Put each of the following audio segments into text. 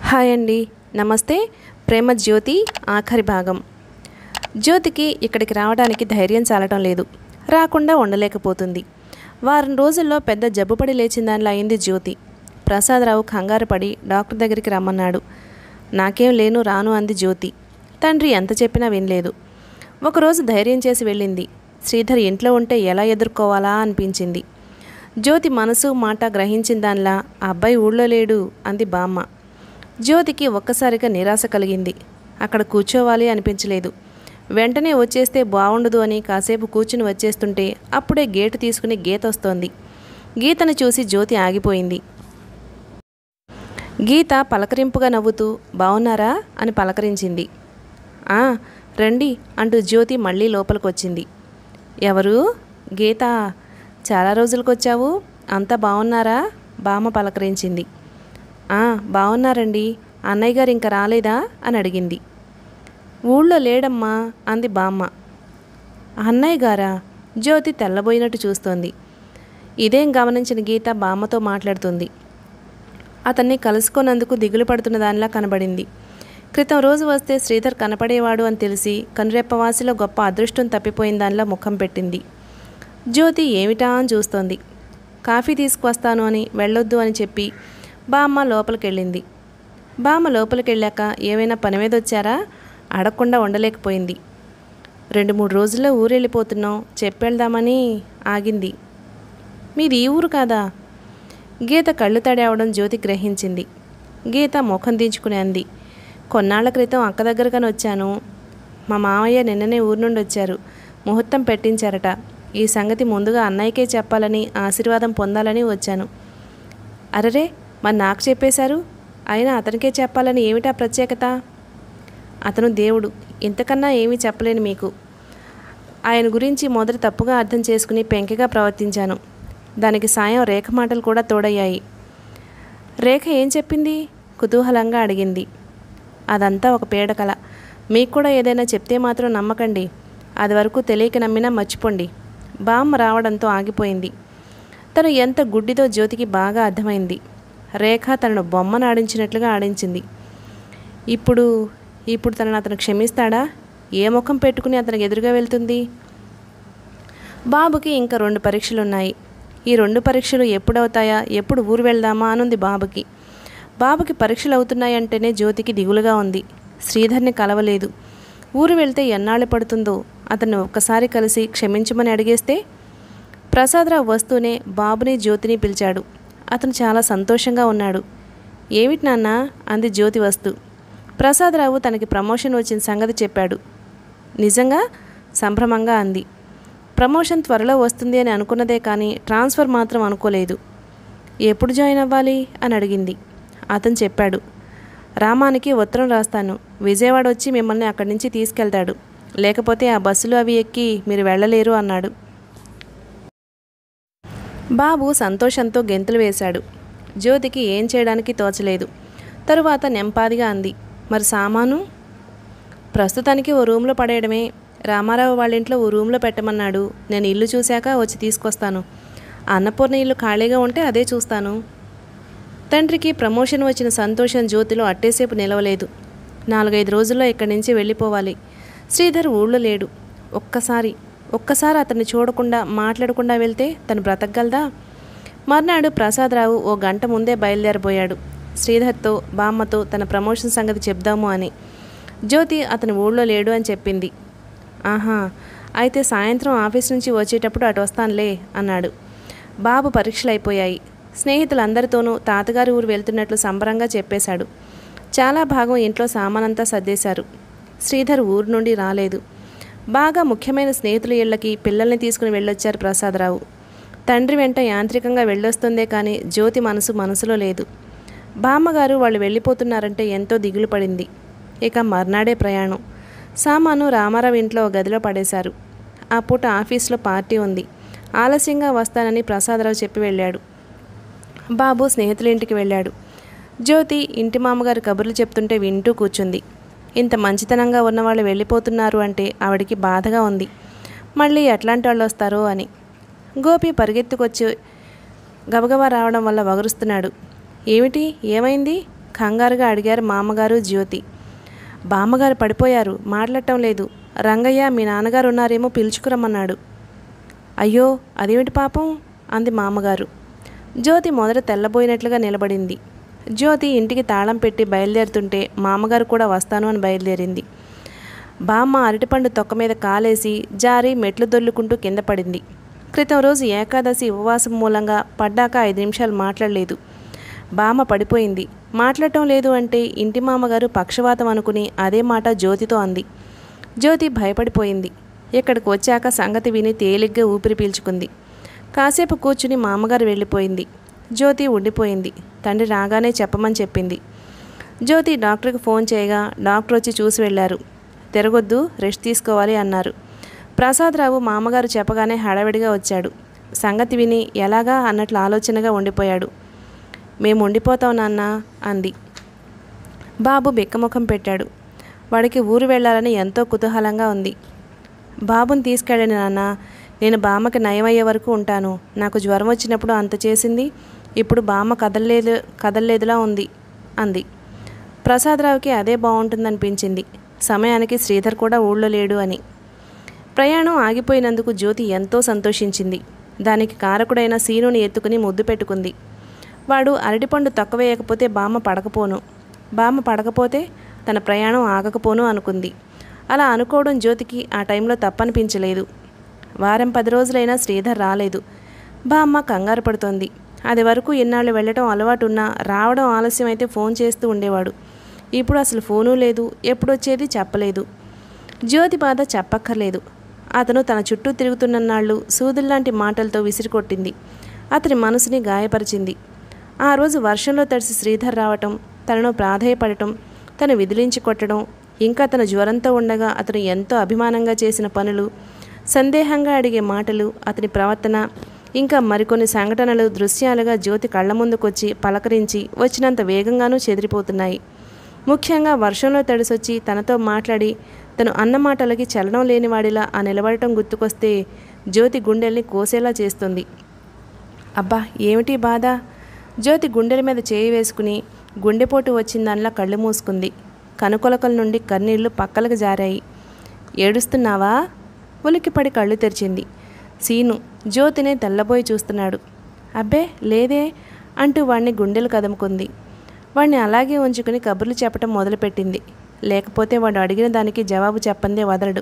hi అండి నమస్తే ప్రేమ జ్యోతి ఆఖరి భాగం జ్యోతికి ఇక్కడికి రావడానికి ధైర్యం చాలటం లేదు రాకుండా ఉండలేకపోతుంది వారం రోజుల్లో పెద్ద జబ్బుపడి లేచిన దానిలో అయింది జ్యోతి ప్రసాదరావు కంగారు పడి డాక్టర్ దగ్గరికి రమ్మన్నాడు నాకేం లేను రాను అంది జ్యోతి తండ్రి ఎంత చెప్పినా వినలేదు ఒకరోజు ధైర్యం చేసి వెళ్ళింది శ్రీధర్ ఇంట్లో ఉంటే ఎలా ఎదుర్కోవాలా అనిపించింది జ్యోతి మనసు మాట గ్రహించిన దానిలా ఆ అబ్బాయి ఊళ్ళో లేడు అంది బామ్మ జ్యోతికి ఒక్కసారిగా నిరాశ కలిగింది అక్కడ కూర్చోవాలి అనిపించలేదు వెంటనే వచ్చేస్తే బాగుండదు అని కాసేపు కూర్చుని వచ్చేస్తుంటే అప్పుడే గేటు తీసుకుని గీత వస్తోంది గీతను చూసి జ్యోతి ఆగిపోయింది గీత పలకరింపుగా నవ్వుతూ బాగున్నారా అని పలకరించింది "ఆ, రండి అంటూ జ్యోతి మళ్ళీ లోపలికొచ్చింది ఎవరు గీత చాలా రోజులకు వచ్చావు అంతా బాగున్నారా బామ్మ పలకరించింది "ఆ, బాగున్నారండి అన్నయ్య గారు ఇంకా రాలేదా అని అడిగింది ఊళ్ళో లేడమ్మా అంది బామ్మ అన్నయ్య గారా జ్యోతి తెల్లబోయినట్టు చూస్తోంది ఇదేం గమనించిన గీత బామ్మతో మాట్లాడుతుంది అతన్ని కలుసుకున్నందుకు దిగులు పడుతున్న దానిలా కనబడింది క్రితం రోజు వస్తే శ్రీధర్ కనపడేవాడు అని తెలిసి కనురెప్పవాసిలో గొప్ప అదృష్టం తప్పిపోయిన దానిలా ముఖం పెట్టింది జ్యోతి ఏమిటా అని చూస్తోంది కాఫీ తీసుకువస్తాను అని వెళ్ళొద్దు అని చెప్పి బామ్మ లోపలికెళ్ళింది బామ్మ లోపలికెళ్ళాక ఏమైనా పని మీద వచ్చారా అడగకుండా ఉండలేకపోయింది రెండు మూడు రోజుల్లో ఊరెళ్ళిపోతున్నాం చెప్పెళ్దామని ఆగింది మీది ఈ ఊరు కాదా గీత కళ్ళు తడవడం జ్యోతి గ్రహించింది గీత ముఖం దించుకుని అంది కొన్నాళ్ల క్రితం అక్క దగ్గరగానే వచ్చాను మా మామయ్య నిన్ననే ఊరు నుండి వచ్చారు ముహూర్తం పెట్టించారట ఈ సంగతి ముందుగా అన్నయ్యకే చెప్పాలని ఆశీర్వాదం పొందాలని వచ్చాను అరరే మరి నాకు చెప్పేశారు అయినా అతనికే చెప్పాలని ఏమిటా ప్రత్యేకత అతను దేవుడు ఇంతకన్నా ఏమీ చెప్పలేను మీకు ఆయన గురించి మొదట తప్పుగా అర్థం చేసుకుని పెంకిగా ప్రవర్తించాను దానికి సాయం రేఖ మాటలు కూడా తోడయ్యాయి రేఖ ఏం చెప్పింది కుతూహలంగా అడిగింది అదంతా ఒక పీడకల మీకు కూడా ఏదైనా చెప్తే మాత్రం నమ్మకండి అది వరకు తెలియక నమ్మినా మర్చిపోండి బామ్మ రావడంతో ఆగిపోయింది తను ఎంత గుడ్డిదో జ్యోతికి బాగా అర్థమైంది రేఖ తనను బొమ్మను ఆడించినట్లుగా ఆడించింది ఇప్పుడు ఇప్పుడు తనను అతను క్షమిస్తాడా ఏ ముఖం పెట్టుకుని అతనికి ఎదురుగా వెళ్తుంది బాబుకి ఇంకా రెండు పరీక్షలు ఉన్నాయి ఈ రెండు పరీక్షలు ఎప్పుడవుతాయా ఎప్పుడు ఊరు వెళ్దామా అనుంది బాబుకి బాబుకి పరీక్షలు అవుతున్నాయంటేనే జ్యోతికి దిగులుగా ఉంది శ్రీధర్ని కలవలేదు ఊరు వెళ్తే ఎన్నాళ్ళు పడుతుందో అతన్ని ఒక్కసారి కలిసి క్షమించమని అడిగేస్తే ప్రసాదరావు వస్తూనే బాబుని జ్యోతిని పిలిచాడు అతను చాలా సంతోషంగా ఉన్నాడు ఏమిటి నాన్న అంది జ్యోతి వస్తూ ప్రసాదరావు తనకి ప్రమోషన్ వచ్చిన సంగతి చెప్పాడు నిజంగా సంభ్రమంగా అంది ప్రమోషన్ త్వరలో వస్తుంది అని అనుకున్నదే కానీ ట్రాన్స్ఫర్ మాత్రం అనుకోలేదు ఎప్పుడు జాయిన్ అవ్వాలి అని అడిగింది అతను చెప్పాడు రామానికి ఉత్తరం రాస్తాను విజయవాడ వచ్చి మిమ్మల్ని అక్కడి నుంచి తీసుకెళ్తాడు లేకపోతే ఆ బస్సులు అవి ఎక్కి మీరు వెళ్ళలేరు అన్నాడు బాబు సంతోషంతో గెంతులు వేశాడు జ్యోతికి ఏం చేయడానికి తోచలేదు తరువాత నెంపాదిగా అంది మరి సామాను ప్రస్తుతానికి ఓ రూమ్లో పడేయడమే రామారావు వాళ్ళ ఇంట్లో ఓ రూమ్లో పెట్టమన్నాడు నేను ఇల్లు చూశాక వచ్చి తీసుకొస్తాను అన్నపూర్ణ ఇల్లు ఖాళీగా ఉంటే అదే చూస్తాను తండ్రికి ప్రమోషన్ వచ్చిన సంతోషం జ్యోతిలో అట్టేసేపు నిలవలేదు నాలుగైదు రోజుల్లో ఇక్కడి నుంచి వెళ్ళిపోవాలి శ్రీధర్ ఊళ్ళో లేడు ఒక్కసారి ఒక్కసారి అతన్ని చూడకుండా మాట్లాడకుండా వెళ్తే తను బ్రతకగలదా మర్నాడు ప్రసాదరావు ఓ గంట ముందే బయలుదేరబోయాడు శ్రీధర్తో బామ్మతో తన ప్రమోషన్ సంగతి చెప్దాము అని జ్యోతి అతని ఊళ్ళో లేడు అని చెప్పింది ఆహా అయితే సాయంత్రం ఆఫీస్ నుంచి వచ్చేటప్పుడు అటు వస్తానులే అన్నాడు బాబు పరీక్షలు అయిపోయాయి స్నేహితులందరితోనూ తాతగారి ఊరు వెళ్తున్నట్లు సంబరంగా చెప్పేశాడు చాలా భాగం ఇంట్లో సామానంతా సర్దేశారు శ్రీధర్ ఊరు నుండి రాలేదు బాగా ముఖ్యమైన స్నేహితుల ఇళ్ళకి పిల్లల్ని తీసుకుని వెళ్ళొచ్చారు ప్రసాదరావు తండ్రి వెంట యాంత్రికంగా వెళ్ళొస్తుందే కానీ జ్యోతి మనసు మనసులో లేదు బామ్మగారు వాళ్ళు వెళ్ళిపోతున్నారంటే ఎంతో దిగులు పడింది ఇక మర్నాడే ప్రయాణం సామాను రామారావు ఇంట్లో ఓ గదిలో పడేశారు ఆ పూట ఆఫీస్లో పార్టీ ఉంది ఆలస్యంగా వస్తానని ప్రసాదరావు చెప్పి వెళ్ళాడు బాబు స్నేహితుల ఇంటికి వెళ్ళాడు జ్యోతి ఇంటి మామగారు కబుర్లు చెప్తుంటే వింటూ కూర్చుంది ఇంత మంచితనంగా ఉన్నవాళ్ళు వెళ్ళిపోతున్నారు అంటే ఆవిడికి బాధగా ఉంది మళ్ళీ ఎట్లాంటి వాళ్ళు వస్తారో అని గోపి పరిగెత్తుకొచ్చి గబగబా రావడం వల్ల వగరుస్తున్నాడు ఏమిటి ఏమైంది కంగారుగా అడిగారు మామగారు జ్యోతి బామ్మగారు పడిపోయారు మాట్లాడటం లేదు రంగయ్య మీ నాన్నగారు ఉన్నారేమో పిలుచుకురమ్మన్నాడు అయ్యో అదేమిటి పాపం అంది మామగారు జ్యోతి మొదట తెల్లబోయినట్లుగా నిలబడింది జ్యోతి ఇంటికి తాళం పెట్టి బయలుదేరుతుంటే మామగారు కూడా వస్తాను అని బయలుదేరింది బామ్మ అరటిపండు తొక్క మీద కాలేసి జారి మెట్లు దొల్లుకుంటూ కింద పడింది క్రితం రోజు ఏకాదశి ఉపవాసం మూలంగా పడ్డాక ఐదు నిమిషాలు మాట్లాడలేదు బామ్మ పడిపోయింది మాట్లాడటం లేదు అంటే ఇంటి మామగారు పక్షవాతం అనుకుని అదే మాట జ్యోతితో అంది జ్యోతి భయపడిపోయింది ఇక్కడికి వచ్చాక సంగతి విని తేలిగ్గా ఊపిరి పీల్చుకుంది కాసేపు కూర్చుని మామగారు వెళ్ళిపోయింది జ్యోతి ఉండిపోయింది తండ్రి రాగానే చెప్పమని చెప్పింది జ్యోతి డాక్టర్కి ఫోన్ చేయగా డాక్టర్ వచ్చి చూసి వెళ్ళారు తిరగొద్దు రెస్ట్ తీసుకోవాలి అన్నారు ప్రసాదరావు మామగారు చెప్పగానే హడావిడిగా వచ్చాడు సంగతి విని ఎలాగా అన్నట్లు ఆలోచనగా ఉండిపోయాడు మేము ఉండిపోతాం నాన్న అంది బాబు బిక్కముఖం పెట్టాడు వాడికి ఊరు వెళ్ళాలని ఎంతో కుతూహలంగా ఉంది బాబుని తీసుకెళ్ళండి నాన్న నేను బామ్మకి నయమయ్యే వరకు ఉంటాను నాకు జ్వరం వచ్చినప్పుడు అంత చేసింది ఇప్పుడు బామ్మ కదలలేదు కదలలేదులా ఉంది అంది ప్రసాదరావుకి అదే బాగుంటుందనిపించింది సమయానికి శ్రీధర్ కూడా ఊళ్ళో లేడు అని ప్రయాణం ఆగిపోయినందుకు జ్యోతి ఎంతో సంతోషించింది దానికి కారకుడైన సీనుని ఎత్తుకుని ముద్దు పెట్టుకుంది వాడు అరటిపండు తక్కువేయకపోతే బామ్మ పడకపోను బామ్మ పడకపోతే తన ప్రయాణం ఆగకపోను అనుకుంది అలా అనుకోవడం జ్యోతికి ఆ టైంలో తప్పనిపించలేదు వారం పది రోజులైనా శ్రీధర్ రాలేదు బామ్మ కంగారు పడుతోంది అది వరకు ఇన్నాళ్ళు వెళ్ళటం అలవాటున్నా రావడం ఆలస్యం అయితే ఫోన్ చేస్తూ ఉండేవాడు ఇప్పుడు అసలు ఫోను లేదు ఎప్పుడొచ్చేది చెప్పలేదు జ్యోతి బాధ చెప్పక్కర్లేదు అతను తన చుట్టూ తిరుగుతున్నన్నాళ్ళు సూదుల్లాంటి మాటలతో విసిరికొట్టింది అతని మనసుని గాయపరిచింది ఆ రోజు వర్షంలో తడిసి శ్రీధర్ రావటం తనను ప్రాధేయపడటం తను విదిలించి కొట్టడం ఇంకా తన జ్వరంతో ఉండగా అతను ఎంతో అభిమానంగా చేసిన పనులు సందేహంగా అడిగే మాటలు అతని ప్రవర్తన ఇంకా మరికొన్ని సంఘటనలు దృశ్యాలుగా జ్యోతి కళ్ళ ముందుకొచ్చి పలకరించి వచ్చినంత వేగంగానూ చెదిరిపోతున్నాయి ముఖ్యంగా వర్షంలో తడిసొచ్చి తనతో మాట్లాడి తను అన్న మాటలకి చలనం లేనివాడిలా ఆ నిలబడటం గుర్తుకొస్తే జ్యోతి గుండెల్ని కోసేలా చేస్తుంది అబ్బా ఏమిటి బాధ జ్యోతి గుండెల మీద చేయి వేసుకుని గుండెపోటు వచ్చిందనిలా కళ్ళు మూసుకుంది కనుకొలకల నుండి కన్నీళ్లు పక్కలకు జారాయి ఏడుస్తున్నావా ఉలిక్కిపడి కళ్ళు తెరిచింది సీను జ్యోతినే తెల్లబోయి చూస్తున్నాడు అబ్బే లేదే అంటూ వాణ్ణి గుండెలు కదుముకుంది వాణ్ణి అలాగే ఉంచుకుని కబుర్లు చెప్పటం మొదలుపెట్టింది లేకపోతే వాడు అడిగిన దానికి జవాబు చెప్పందే వదలడు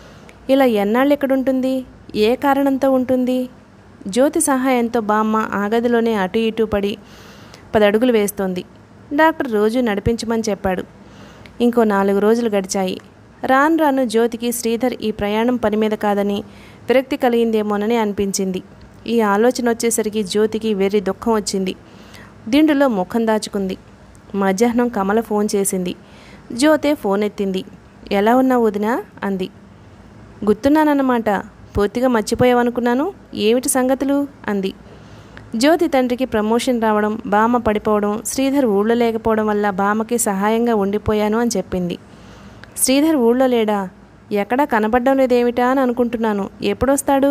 ఇలా ఎన్నాళ్ళు ఎక్కడుంటుంది ఏ కారణంతో ఉంటుంది జ్యోతి సహాయంతో బామ్మ ఆ గదిలోనే అటు ఇటు పడి పదడుగులు వేస్తోంది డాక్టర్ రోజు నడిపించమని చెప్పాడు ఇంకో నాలుగు రోజులు గడిచాయి రాను రాను జ్యోతికి శ్రీధర్ ఈ ప్రయాణం పని మీద కాదని విరక్తి కలిగిందేమోనని అనిపించింది ఈ ఆలోచన వచ్చేసరికి జ్యోతికి వెర్రి దుఃఖం వచ్చింది దిండులో ముఖం దాచుకుంది మధ్యాహ్నం కమల ఫోన్ చేసింది జ్యోతే ఫోన్ ఎత్తింది ఎలా ఉన్నావు వదినా అంది గుర్తున్నానన్నమాట పూర్తిగా మర్చిపోయావనుకున్నాను ఏమిటి సంగతులు అంది జ్యోతి తండ్రికి ప్రమోషన్ రావడం బామ్మ పడిపోవడం శ్రీధర్ ఊళ్ళో లేకపోవడం వల్ల బామ్మకి సహాయంగా ఉండిపోయాను అని చెప్పింది శ్రీధర్ ఊళ్ళో లేడా ఎక్కడా కనబడడం లేదేమిటా అని అనుకుంటున్నాను ఎప్పుడొస్తాడు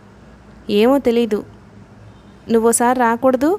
ఏమో తెలీదు నువ్వోసారి రాకూడదు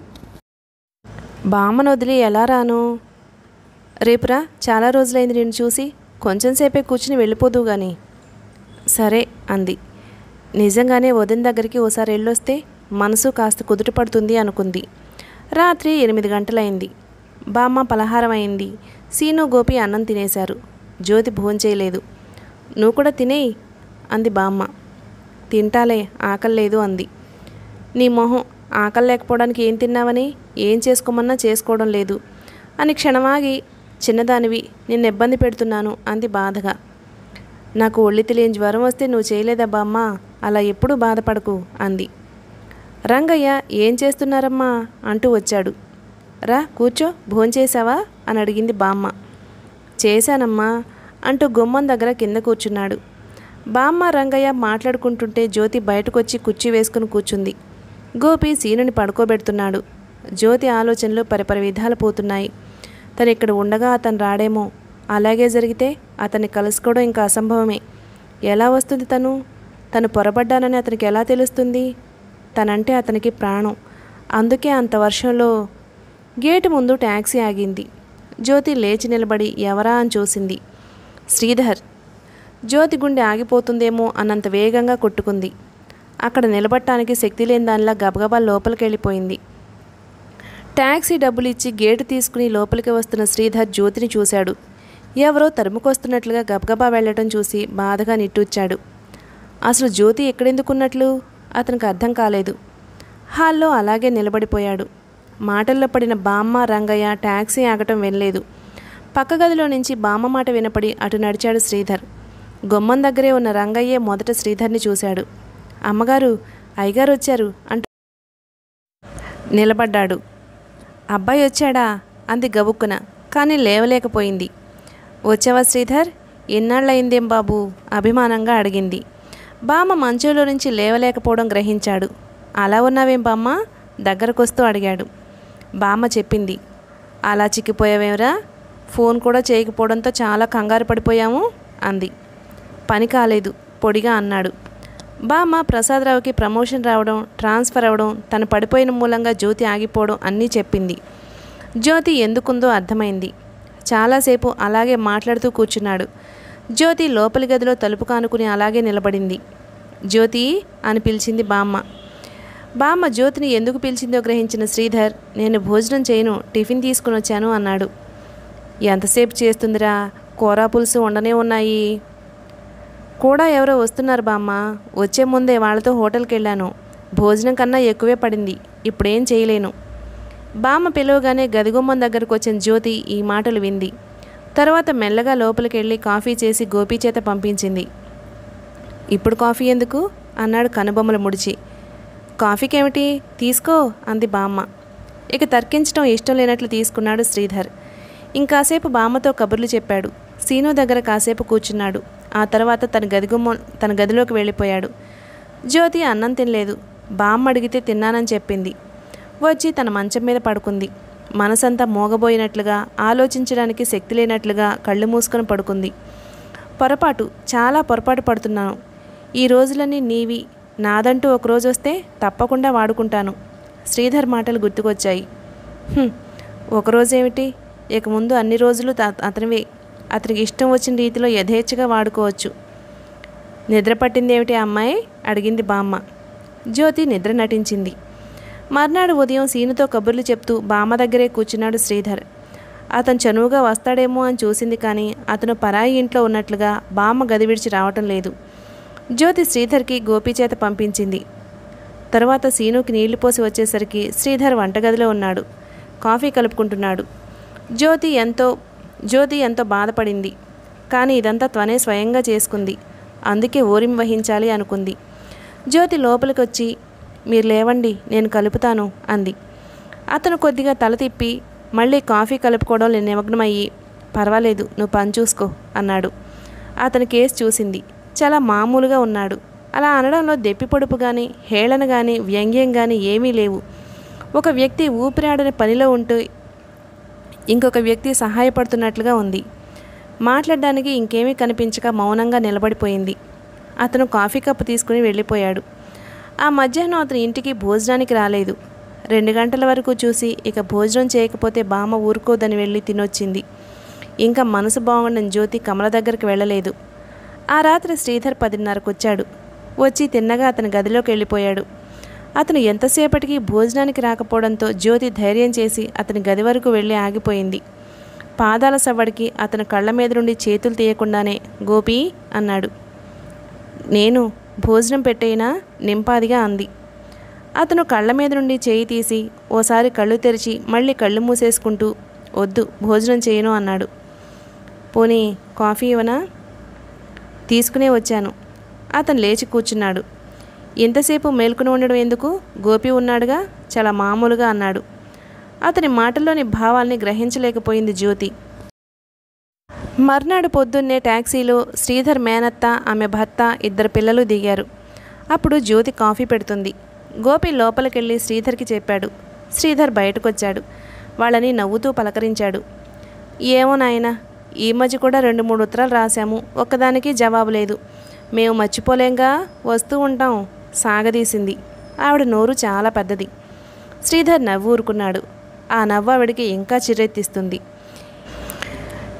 బామ్మను వదిలి ఎలా రాను రేపురా చాలా రోజులైంది నేను చూసి కొంచెం సేపే కూర్చుని వెళ్ళిపోదు గాని సరే అంది నిజంగానే వదిన దగ్గరికి ఓసారి వెళ్ళొస్తే మనసు కాస్త కుదుట పడుతుంది అనుకుంది రాత్రి ఎనిమిది గంటలైంది బామ్మ పలహారం అయింది సీను గోపి అన్నం తినేశారు జ్యోతి భోంచేయలేదు నువ్వు కూడా తినేయి అంది బామ్మ తింటాలే ఆకలి లేదు అంది నీ మొహం ఆకలి లేకపోవడానికి ఏం తిన్నావని ఏం చేసుకోమన్నా చేసుకోవడం లేదు అని క్షణమాగి చిన్నదానివి నిన్ను ఇబ్బంది పెడుతున్నాను అంది బాధగా నాకు ఒళ్ళి తెలియని జ్వరం వస్తే నువ్వు చేయలేదా బామ్మ అలా ఎప్పుడూ బాధపడకు అంది రంగయ్య ఏం చేస్తున్నారమ్మా అంటూ వచ్చాడు రా కూర్చో భోంచేశావా అని అడిగింది బామ్మ చేశానమ్మా అంటూ గుమ్మం దగ్గర కింద కూర్చున్నాడు బామ్మ రంగయ్య మాట్లాడుకుంటుంటే జ్యోతి బయటకొచ్చి కుర్చీ వేసుకుని కూర్చుంది గోపి సీనుని పడుకోబెడుతున్నాడు జ్యోతి ఆలోచనలు పరిపరి విధాలు పోతున్నాయి తను ఇక్కడ ఉండగా అతను రాడేమో అలాగే జరిగితే అతన్ని కలుసుకోవడం ఇంకా అసంభవమే ఎలా వస్తుంది తను తను పొరబడ్డానని అతనికి ఎలా తెలుస్తుంది తనంటే అతనికి ప్రాణం అందుకే అంత వర్షంలో గేటు ముందు ట్యాక్సీ ఆగింది జ్యోతి లేచి నిలబడి ఎవరా అని చూసింది శ్రీధర్ జ్యోతి గుండె ఆగిపోతుందేమో అన్నంత వేగంగా కొట్టుకుంది అక్కడ నిలబడటానికి శక్తి లేని దానిలా గబగబా లోపలికి వెళ్ళిపోయింది ట్యాక్సీ డబ్బులు ఇచ్చి గేటు తీసుకుని లోపలికి వస్తున్న శ్రీధర్ జ్యోతిని చూశాడు ఎవరో తరుముకొస్తున్నట్లుగా గబగబా వెళ్ళటం చూసి బాధగా నిట్టూర్చాడు అసలు జ్యోతి ఎక్కడెందుకున్నట్లు అతనికి అర్థం కాలేదు హాల్లో అలాగే నిలబడిపోయాడు మాటల్లో పడిన బామ్మ రంగయ్య ట్యాక్సీ ఆగటం వినలేదు పక్క గదిలో నుంచి బామ్మ మాట వినపడి అటు నడిచాడు శ్రీధర్ గుమ్మం దగ్గరే ఉన్న రంగయ్యే మొదట శ్రీధర్ని చూశాడు అమ్మగారు అయ్యగారు వచ్చారు అంటూ నిలబడ్డాడు అబ్బాయి వచ్చాడా అంది గబుక్కున కానీ లేవలేకపోయింది వచ్చావా శ్రీధర్ ఎన్నాళ్ళయిందేం బాబు అభిమానంగా అడిగింది బామ్మ మంచులో నుంచి లేవలేకపోవడం గ్రహించాడు అలా ఉన్నావేం బామ్మ దగ్గరకొస్తూ అడిగాడు బామ్మ చెప్పింది అలా చిక్కిపోయావేమరా ఫోన్ కూడా చేయకపోవడంతో చాలా కంగారు పడిపోయాము అంది పని కాలేదు పొడిగా అన్నాడు బామ్మ ప్రసాదరావుకి ప్రమోషన్ రావడం ట్రాన్స్ఫర్ అవ్వడం తను పడిపోయిన మూలంగా జ్యోతి ఆగిపోవడం అన్నీ చెప్పింది జ్యోతి ఎందుకుందో అర్థమైంది చాలాసేపు అలాగే మాట్లాడుతూ కూర్చున్నాడు జ్యోతి లోపలి గదిలో తలుపు కానుకుని అలాగే నిలబడింది జ్యోతి అని పిలిచింది బామ్మ బామ్మ జ్యోతిని ఎందుకు పిలిచిందో గ్రహించిన శ్రీధర్ నేను భోజనం చేయను టిఫిన్ తీసుకుని వచ్చాను అన్నాడు ఎంతసేపు చేస్తుందిరా కూర పులుసు ఉండనే ఉన్నాయి కూడా ఎవరో వస్తున్నారు బామ్మ వచ్చే ముందే వాళ్ళతో హోటల్కి వెళ్ళాను భోజనం కన్నా ఎక్కువే పడింది ఇప్పుడేం చేయలేను బామ్మ పిలవగానే గదిగుమ్మం దగ్గరకు వచ్చిన జ్యోతి ఈ మాటలు వింది తర్వాత మెల్లగా లోపలికి వెళ్ళి కాఫీ చేసి గోపి చేత పంపించింది ఇప్పుడు కాఫీ ఎందుకు అన్నాడు కనుబొమ్మలు ముడిచి కాఫీకేమిటి తీసుకో అంది బామ్మ ఇక తర్కించడం ఇష్టం లేనట్లు తీసుకున్నాడు శ్రీధర్ ఇంకాసేపు బామ్మతో కబుర్లు చెప్పాడు సీను దగ్గర కాసేపు కూర్చున్నాడు ఆ తర్వాత తన గదిగుమ్మ తన గదిలోకి వెళ్ళిపోయాడు జ్యోతి అన్నం తినలేదు బామ్మ అడిగితే తిన్నానని చెప్పింది వచ్చి తన మంచం మీద పడుకుంది మనసంతా మోగబోయినట్లుగా ఆలోచించడానికి శక్తి లేనట్లుగా కళ్ళు మూసుకొని పడుకుంది పొరపాటు చాలా పొరపాటు పడుతున్నాను ఈ రోజులన్నీ నీవి నాదంటూ ఒక రోజు వస్తే తప్పకుండా వాడుకుంటాను శ్రీధర్ మాటలు గుర్తుకొచ్చాయి "హుం, ఒక రోజేమిటి ఇక ముందు అన్ని రోజులు త- అతనివే అతనికి ఇష్టం వచ్చిన రీతిలో యథేచ్ఛగా వాడుకోవచ్చు నిద్ర పట్టిందేమిటి ఆ అమ్మాయి అడిగింది బామ్మ జ్యోతి నిద్ర నటించింది మర్నాడు ఉదయం సీనుతో కబుర్లు చెప్తూ బామ్మ దగ్గరే కూర్చున్నాడు శ్రీధర్ అతను చనువుగా వస్తాడేమో అని చూసింది కానీ అతను పరాయి ఇంట్లో ఉన్నట్లుగా బామ్మ గది విడిచి రావటం లేదు జ్యోతి శ్రీధర్కి గోపి చేత పంపించింది తర్వాత సీనుకి నీళ్లు పోసి వచ్చేసరికి శ్రీధర్ వంటగదిలో ఉన్నాడు కాఫీ కలుపుకుంటున్నాడు జ్యోతి ఎంతో జ్యోతి ఎంతో బాధపడింది కానీ ఇదంతా త్వనే స్వయంగా చేసుకుంది అందుకే ఓరిమి వహించాలి అనుకుంది జ్యోతి లోపలికి వచ్చి మీరు లేవండి నేను కలుపుతాను అంది అతను కొద్దిగా తల తిప్పి మళ్ళీ కాఫీ కలుపుకోవడంలో నిమగ్నమయ్యి పర్వాలేదు నువ్వు పని చూసుకో అన్నాడు అతని కేసు చూసింది చాలా మామూలుగా ఉన్నాడు అలా అనడంలో దెప్పి పొడుపు కానీ హేళన కానీ వ్యంగ్యం కానీ ఏమీ లేవు ఒక వ్యక్తి ఊపిరాడని పనిలో ఉంటూ ఇంకొక వ్యక్తి సహాయపడుతున్నట్లుగా ఉంది మాట్లాడడానికి ఇంకేమీ కనిపించక మౌనంగా నిలబడిపోయింది అతను కాఫీ కప్పు తీసుకుని వెళ్ళిపోయాడు ఆ మధ్యాహ్నం అతని ఇంటికి భోజనానికి రాలేదు రెండు గంటల వరకు చూసి ఇక భోజనం చేయకపోతే బామ్మ ఊరుకోదని వెళ్ళి తినొచ్చింది ఇంకా మనసు బాగుండని జ్యోతి కమల దగ్గరికి వెళ్ళలేదు ఆ రాత్రి శ్రీధర్ పదిన్నరకు వచ్చాడు వచ్చి తిన్నగా అతని గదిలోకి వెళ్ళిపోయాడు అతను ఎంతసేపటికి భోజనానికి రాకపోవడంతో జ్యోతి ధైర్యం చేసి అతని గది వరకు వెళ్ళి ఆగిపోయింది పాదాల సవ్వడికి అతను కళ్ళ మీద నుండి చేతులు తీయకుండానే గోపి అన్నాడు నేను భోజనం పెట్టేనా నింపాదిగా అంది అతను కళ్ళ మీద నుండి చేయి తీసి ఓసారి కళ్ళు తెరిచి మళ్ళీ కళ్ళు మూసేసుకుంటూ వద్దు భోజనం చేయను అన్నాడు పోనీ కాఫీ ఇవ్వనా తీసుకునే వచ్చాను అతను లేచి కూర్చున్నాడు ఎంతసేపు మేల్కొని ఉండడం ఎందుకు గోపి ఉన్నాడుగా చాలా మామూలుగా అన్నాడు అతని మాటల్లోని భావాల్ని గ్రహించలేకపోయింది జ్యోతి మర్నాడు పొద్దున్నే ట్యాక్సీలో శ్రీధర్ మేనత్త ఆమె భర్త ఇద్దరు పిల్లలు దిగారు అప్పుడు జ్యోతి కాఫీ పెడుతుంది గోపి లోపలికెళ్ళి శ్రీధర్కి చెప్పాడు శ్రీధర్ బయటకొచ్చాడు వాళ్ళని నవ్వుతూ పలకరించాడు ఏమో నాయనా ఈ మధ్య కూడా రెండు మూడు ఉత్తరాలు రాశాము ఒక్కదానికి జవాబు లేదు మేము మర్చిపోలేంగా వస్తూ ఉంటాం సాగదీసింది ఆవిడ నోరు చాలా పెద్దది శ్రీధర్ నవ్వు ఊరుకున్నాడు ఆ నవ్వు ఆవిడికి ఇంకా చిరెత్తిస్తుంది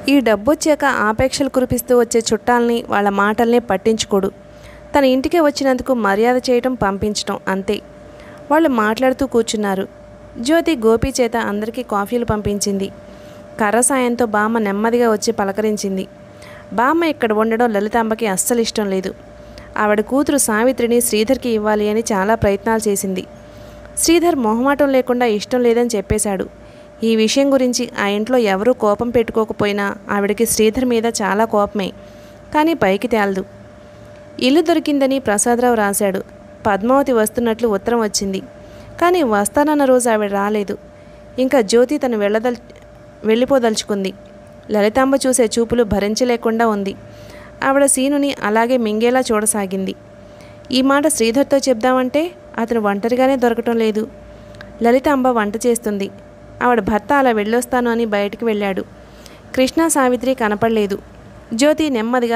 ఈ డబ్బొచ్చాక ఆపేక్షలు కురిపిస్తూ వచ్చే చుట్టాలని వాళ్ళ మాటల్ని పట్టించుకోడు తన ఇంటికి వచ్చినందుకు మర్యాద చేయటం పంపించటం అంతే వాళ్ళు మాట్లాడుతూ కూర్చున్నారు జ్యోతి గోపి చేత అందరికీ కాఫీలు పంపించింది కర్ర సాయంతో బామ్మ నెమ్మదిగా వచ్చి పలకరించింది బామ్మ ఇక్కడ ఉండడం లలితాంబకి అస్సలు ఇష్టం లేదు ఆవిడ కూతురు సావిత్రిని శ్రీధర్కి ఇవ్వాలి అని చాలా ప్రయత్నాలు చేసింది శ్రీధర్ మొహమాటం లేకుండా ఇష్టం లేదని చెప్పేశాడు ఈ విషయం గురించి ఆ ఇంట్లో ఎవరూ కోపం పెట్టుకోకపోయినా ఆవిడకి శ్రీధర్ మీద చాలా కోపమే కానీ పైకి తేలదు ఇల్లు దొరికిందని ప్రసాదరావు రాశాడు పద్మావతి వస్తున్నట్లు ఉత్తరం వచ్చింది కానీ వస్తానన్న రోజు ఆవిడ రాలేదు ఇంకా జ్యోతి తను వెళ్ళదల్ వెళ్ళిపోదలుచుకుంది లలితాంబ చూసే చూపులు భరించలేకుండా ఉంది ఆవిడ సీనుని అలాగే మింగేలా చూడసాగింది ఈ మాట శ్రీధర్తో చెప్దామంటే అతను ఒంటరిగానే దొరకటం లేదు లలితాంబ వంట చేస్తుంది ఆవిడ భర్త అలా వెళ్ళొస్తాను అని బయటికి వెళ్ళాడు కృష్ణ సావిత్రి కనపడలేదు జ్యోతి నెమ్మదిగా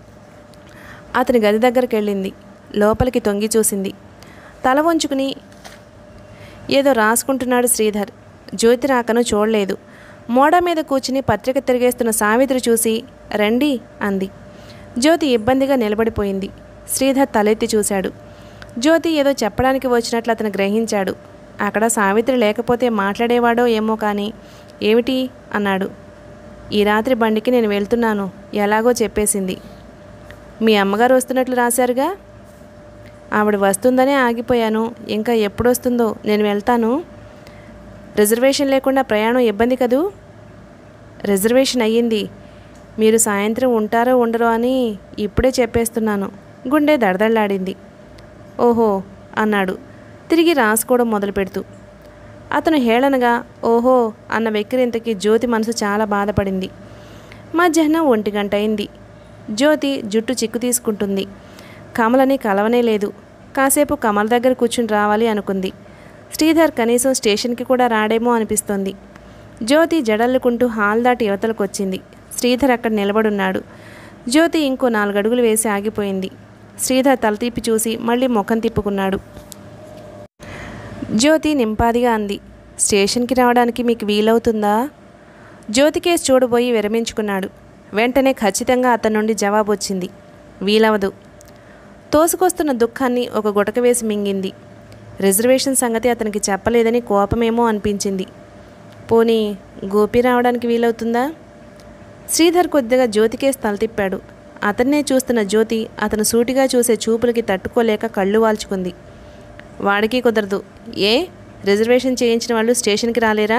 అతని గది దగ్గరికి వెళ్ళింది లోపలికి తొంగి చూసింది తల వంచుకుని ఏదో రాసుకుంటున్నాడు శ్రీధర్ జ్యోతి రాకను చూడలేదు మోడ మీద కూర్చుని పత్రిక తిరిగేస్తున్న సావిత్రి చూసి రండి అంది జ్యోతి ఇబ్బందిగా నిలబడిపోయింది శ్రీధర్ తలెత్తి చూశాడు జ్యోతి ఏదో చెప్పడానికి వచ్చినట్లు అతను గ్రహించాడు అక్కడ సావిత్రి లేకపోతే మాట్లాడేవాడో ఏమో కానీ ఏమిటి అన్నాడు ఈ రాత్రి బండికి నేను వెళ్తున్నాను ఎలాగో చెప్పేసింది మీ అమ్మగారు వస్తున్నట్లు రాశారుగా ఆవిడ వస్తుందనే ఆగిపోయాను ఇంకా ఎప్పుడు వస్తుందో నేను వెళ్తాను రిజర్వేషన్ లేకుండా ప్రయాణం ఇబ్బంది కదూ రిజర్వేషన్ అయ్యింది మీరు సాయంత్రం ఉంటారో ఉండరో అని ఇప్పుడే చెప్పేస్తున్నాను గుండె దడదళ్ళాడింది ఓహో అన్నాడు తిరిగి రాసుకోవడం మొదలు పెడుతూ అతను హేళనగా ఓహో అన్న వెక్కిరింతకి జ్యోతి మనసు చాలా బాధపడింది మధ్యాహ్నం ఒంటి గంట అయింది జ్యోతి జుట్టు చిక్కు తీసుకుంటుంది కమలని కలవనే లేదు కాసేపు కమల దగ్గర కూర్చుని రావాలి అనుకుంది శ్రీధర్ కనీసం స్టేషన్కి కూడా రాడేమో అనిపిస్తోంది జ్యోతి జడల్లుకుంటూ హాల్ దాటి యువతలకు వచ్చింది శ్రీధర్ అక్కడ నిలబడున్నాడు జ్యోతి ఇంకో నాలుగడుగులు వేసి ఆగిపోయింది శ్రీధర్ తల తిప్పి చూసి మళ్ళీ ముఖం తిప్పుకున్నాడు జ్యోతి నింపాదిగా అంది స్టేషన్కి రావడానికి మీకు వీలవుతుందా జ్యోతి కేసు చూడబోయి విరమించుకున్నాడు వెంటనే ఖచ్చితంగా అతని నుండి జవాబు వచ్చింది వీలవదు తోసుకొస్తున్న దుఃఖాన్ని ఒక గుటక వేసి మింగింది రిజర్వేషన్ సంగతి అతనికి చెప్పలేదని కోపమేమో అనిపించింది పోనీ గోపి రావడానికి వీలవుతుందా శ్రీధర్ కొద్దిగా జ్యోతికేసి తల తిప్పాడు అతన్నే చూస్తున్న జ్యోతి అతను సూటిగా చూసే చూపులకి తట్టుకోలేక కళ్ళు వాల్చుకుంది వాడికి కుదరదు ఏ రిజర్వేషన్ చేయించిన వాళ్ళు స్టేషన్కి రాలేరా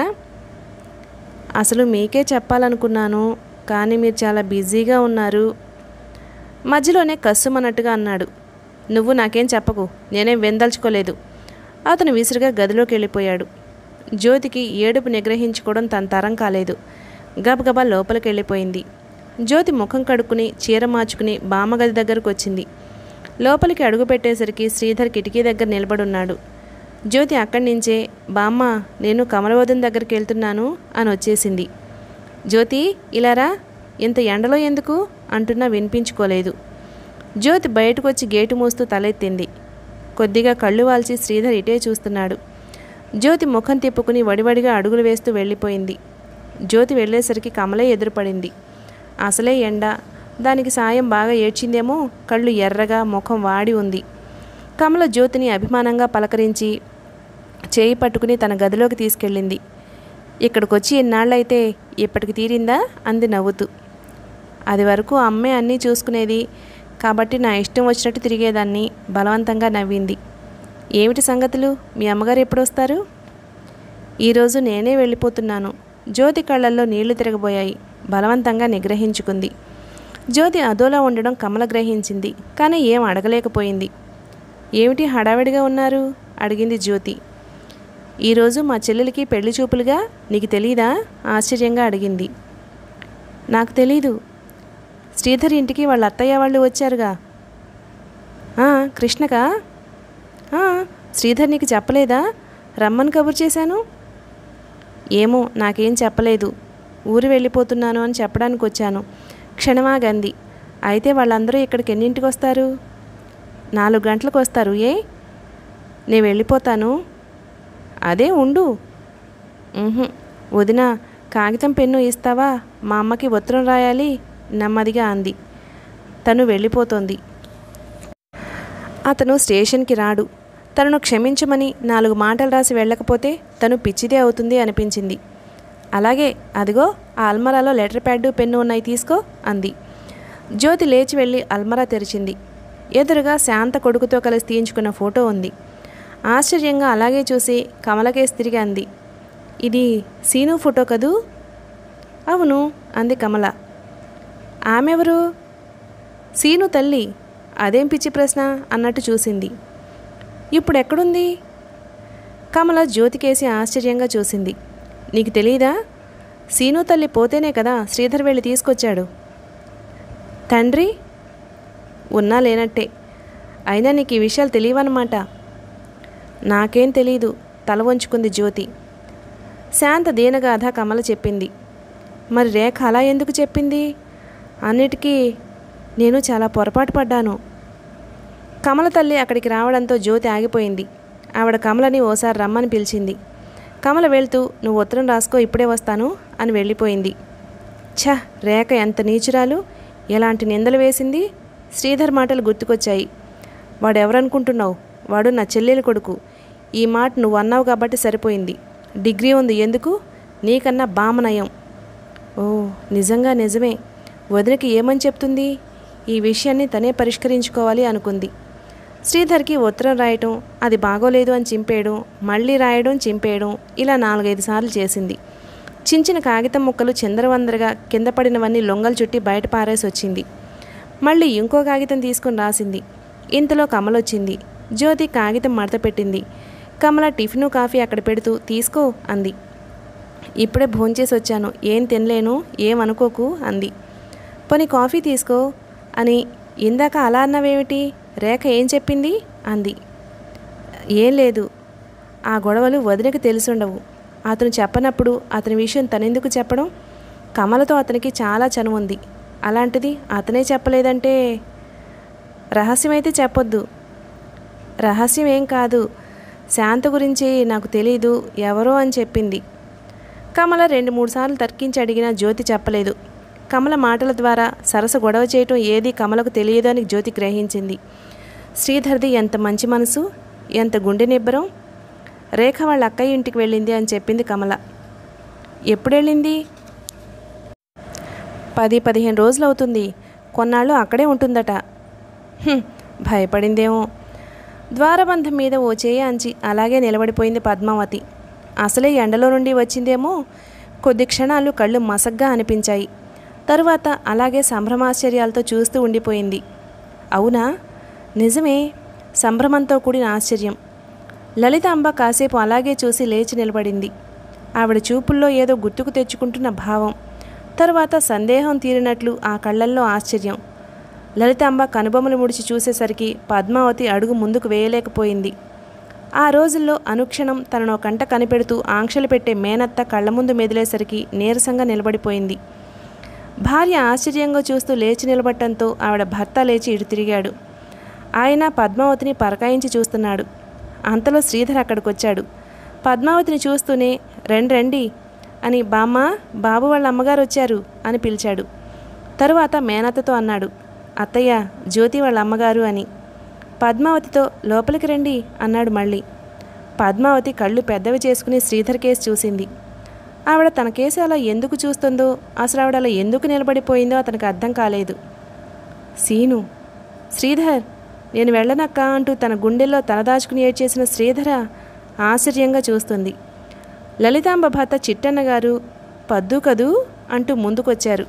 అసలు మీకే చెప్పాలనుకున్నాను కానీ మీరు చాలా బిజీగా ఉన్నారు మధ్యలోనే కస్సుమన్నట్టుగా అన్నాడు నువ్వు నాకేం చెప్పకు నేనేం వెందల్చుకోలేదు అతను విసురుగా గదిలోకి వెళ్ళిపోయాడు జ్యోతికి ఏడుపు నిగ్రహించుకోవడం తన తరం కాలేదు గబగబా లోపలికి వెళ్ళిపోయింది జ్యోతి ముఖం కడుక్కుని చీర మార్చుకుని బామ్మగది దగ్గరకు వచ్చింది లోపలికి అడుగు పెట్టేసరికి శ్రీధర్ కిటికీ దగ్గర నిలబడున్నాడు జ్యోతి అక్కడి నుంచే బామ్మ నేను కమలవదన్ దగ్గరికి వెళ్తున్నాను అని వచ్చేసింది జ్యోతి ఇలారా ఇంత ఎండలో ఎందుకు అంటున్నా వినిపించుకోలేదు జ్యోతి బయటకు వచ్చి గేటు మూస్తూ తలెత్తింది కొద్దిగా కళ్ళు వాల్చి శ్రీధర్ ఇటే చూస్తున్నాడు జ్యోతి ముఖం తిప్పుకుని వడివడిగా అడుగులు వేస్తూ వెళ్ళిపోయింది జ్యోతి వెళ్ళేసరికి కమలే ఎదురుపడింది అసలే ఎండ దానికి సాయం బాగా ఏడ్చిందేమో కళ్ళు ఎర్రగా ముఖం వాడి ఉంది కమల జ్యోతిని అభిమానంగా పలకరించి చేయి పట్టుకుని తన గదిలోకి తీసుకెళ్ళింది ఇక్కడికి వచ్చి ఎన్నాళ్ళైతే ఇప్పటికి తీరిందా అంది నవ్వుతూ అది వరకు అమ్మే అన్నీ చూసుకునేది కాబట్టి నా ఇష్టం వచ్చినట్టు తిరిగేదాన్ని బలవంతంగా నవ్వింది ఏమిటి సంగతులు మీ అమ్మగారు ఎప్పుడు వస్తారు ఈరోజు నేనే వెళ్ళిపోతున్నాను జ్యోతి కళ్ళల్లో నీళ్లు తిరగబోయాయి బలవంతంగా నిగ్రహించుకుంది జ్యోతి అదోలా ఉండడం కమల గ్రహించింది కానీ ఏం అడగలేకపోయింది ఏమిటి హడావిడిగా ఉన్నారు అడిగింది జ్యోతి ఈరోజు మా చెల్లెలికి పెళ్లి చూపులుగా నీకు తెలీదా ఆశ్చర్యంగా అడిగింది నాకు తెలీదు శ్రీధర్ ఇంటికి వాళ్ళ అత్తయ్య వాళ్ళు వచ్చారుగా "ఆ, కృష్ణకా "ఆ, శ్రీధర్ నీకు చెప్పలేదా రమ్మని కబురు చేశాను ఏమో నాకేం చెప్పలేదు ఊరు వెళ్ళిపోతున్నాను అని చెప్పడానికి వచ్చాను క్షణమాగంది అయితే వాళ్ళందరూ ఇక్కడికి ఎన్నింటికి వస్తారు నాలుగు గంటలకు వస్తారు ఏ నేను వెళ్ళిపోతాను అదే ఉండు ఉహుం, వదినా కాగితం పెన్ను ఇస్తావా మా అమ్మకి ఉత్తరం రాయాలి నెమ్మదిగా అంది తను వెళ్ళిపోతోంది అతను స్టేషన్కి రాడు తనను క్షమించమని నాలుగు మాటలు రాసి వెళ్ళకపోతే తను పిచ్చిదే అవుతుంది అనిపించింది అలాగే అదిగో ఆ అల్మరాలో లెటర్ ప్యాడ్ పెన్ను ఉన్నాయి తీసుకో అంది జ్యోతి లేచి వెళ్ళి అల్మరా తెరిచింది ఎదురుగా శాంత కొడుకుతో కలిసి తీయించుకున్న ఫోటో ఉంది ఆశ్చర్యంగా అలాగే చూసి కమలకేసి తిరిగి అంది ఇది సీను ఫోటో కదూ అవును అంది కమల ఆమెవరు సీను తల్లి అదేం పిచ్చి ప్రశ్న అన్నట్టు చూసింది ఇప్పుడు ఎక్కడుంది కమల జ్యోతికేసి ఆశ్చర్యంగా చూసింది నీకు తెలీదా సీను తల్లి పోతేనే కదా శ్రీధర్ వెళ్ళి తీసుకొచ్చాడు తండ్రి ఉన్నా లేనట్టే అయినా నీకు ఈ విషయాలు తెలియవన్నమాట నాకేం తెలీదు తల వంచుకుంది జ్యోతి శాంత దీనగాథ కమల చెప్పింది మరి రేఖ అలా ఎందుకు చెప్పింది అన్నిటికీ నేను చాలా పొరపాటు పడ్డాను కమల తల్లి అక్కడికి రావడంతో జ్యోతి ఆగిపోయింది ఆవిడ కమలని ఓసారి రమ్మని పిలిచింది కమల వెళ్తూ నువ్వు ఉత్తరం రాసుకో ఇప్పుడే వస్తాను అని వెళ్ళిపోయింది ఛ రేఖ ఎంత నీచురాలు ఎలాంటి నిందలు వేసింది శ్రీధర్ మాటలు గుర్తుకొచ్చాయి వాడెవరనుకుంటున్నావు వాడు నా చెల్లెలి కొడుకు ఈ మాట నువ్వు అన్నావు కాబట్టి సరిపోయింది డిగ్రీ ఉంది ఎందుకు నీకన్నా బామనయం ఓ నిజంగా నిజమే వదినకి ఏమని చెప్తుంది ఈ విషయాన్ని తనే పరిష్కరించుకోవాలి అనుకుంది శ్రీధర్కి ఉత్తరం రాయటం అది బాగోలేదు అని చింపేయడం మళ్ళీ రాయడం చింపేయడం ఇలా నాలుగైదు సార్లు చేసింది చించిన కాగితం ముక్కలు చిందరవందరగా కింద పడినవన్నీ లొంగలు చుట్టి బయట పారేసి వచ్చింది మళ్ళీ ఇంకో కాగితం తీసుకుని రాసింది ఇంతలో కమలొచ్చింది జ్యోతి కాగితం మడత పెట్టింది కమల టిఫిను కాఫీ అక్కడ పెడుతూ తీసుకో అంది ఇప్పుడే భోంచేసి వచ్చాను ఏం తినలేను ఏం అనుకోకు అంది పోనీ కాఫీ తీసుకో అని ఇందాక అలా అన్నావేమిటి రేఖ ఏం చెప్పింది అంది ఏం లేదు ఆ గొడవలు వదినకి తెలిసుండవు అతను చెప్పనప్పుడు అతని విషయం తనెందుకు చెప్పడం కమలతో అతనికి చాలా చనువుంది అలాంటిది అతనే చెప్పలేదంటే రహస్యమైతే చెప్పొద్దు రహస్యం ఏం కాదు శాంత గురించి నాకు తెలీదు ఎవరో అని చెప్పింది కమల రెండు మూడు సార్లు తర్కించి అడిగినా జ్యోతి చెప్పలేదు కమల మాటల ద్వారా సరస గొడవ చేయటం ఏది కమలకు తెలియదు అని జ్యోతి గ్రహించింది శ్రీధర్ది ఎంత మంచి మనసు ఎంత గుండె నిబ్బరం రేఖ వాళ్ళ అక్కయ్య ఇంటికి వెళ్ళింది అని చెప్పింది కమల ఎప్పుడు వెళ్ళింది పది పదిహేను రోజులు అవుతుంది కొన్నాళ్ళు అక్కడే ఉంటుందట హ్మ్, భయపడిందేమో ద్వారబంధం మీద ఓ చేయి అంచి అలాగే నిలబడిపోయింది పద్మావతి అసలే ఎండలో నుండి వచ్చిందేమో కొద్ది క్షణాలు కళ్ళు మసగ్గా అనిపించాయి తరువాత అలాగే సంభ్రమాశ్చర్యాలతో చూస్తూ ఉండిపోయింది అవునా నిజమే సంభ్రమంతో కూడిన ఆశ్చర్యం లలితాంబ కాసేపు అలాగే చూసి లేచి నిలబడింది ఆవిడ చూపుల్లో ఏదో గుర్తుకు తెచ్చుకుంటున్న భావం తరువాత సందేహం తీరినట్లు ఆ కళ్ళల్లో ఆశ్చర్యం లలితాంబ కనుబొమ్మలు ముడిచి చూసేసరికి పద్మావతి అడుగు ముందుకు వేయలేకపోయింది ఆ రోజుల్లో అనుక్షణం తనను కంట కనిపెడుతూ ఆంక్షలు పెట్టే మేనత్త కళ్ళ ముందు మెదిలేసరికి నీరసంగా నిలబడిపోయింది భార్య ఆశ్చర్యంగా చూస్తూ లేచి నిలబడటంతో ఆవిడ భర్త లేచి ఇటు తిరిగాడు ఆయన పద్మావతిని పరకాయించి చూస్తున్నాడు అంతలో శ్రీధర్ అక్కడికొచ్చాడు పద్మావతిని చూస్తూనే రండి రండి అని బామ్మ బాబు వాళ్ళ అమ్మగారు వచ్చారు అని పిలిచాడు తరువాత మేనత్తతో అన్నాడు అత్తయ్య జ్యోతి వాళ్ళ అమ్మగారు అని పద్మావతితో లోపలికి రండి అన్నాడు మళ్ళీ పద్మావతి కళ్ళు పెద్దవి చేసుకుని శ్రీధర్ కేసు చూసింది ఆవిడ తన కేసు అలా ఎందుకు చూస్తుందో అసలు ఆవిడ అలా ఎందుకు నిలబడిపోయిందో అతనికి అర్థం కాలేదు సీను శ్రీధర్ నేను వెళ్ళనక్క అంటూ తన గుండెల్లో తలదాచుకుని ఏడ్చేసిన శ్రీధర ఆశ్చర్యంగా చూస్తుంది లలితాంబ భర్త చిట్టన్న గారు పద్దు కదూ అంటూ ముందుకొచ్చారు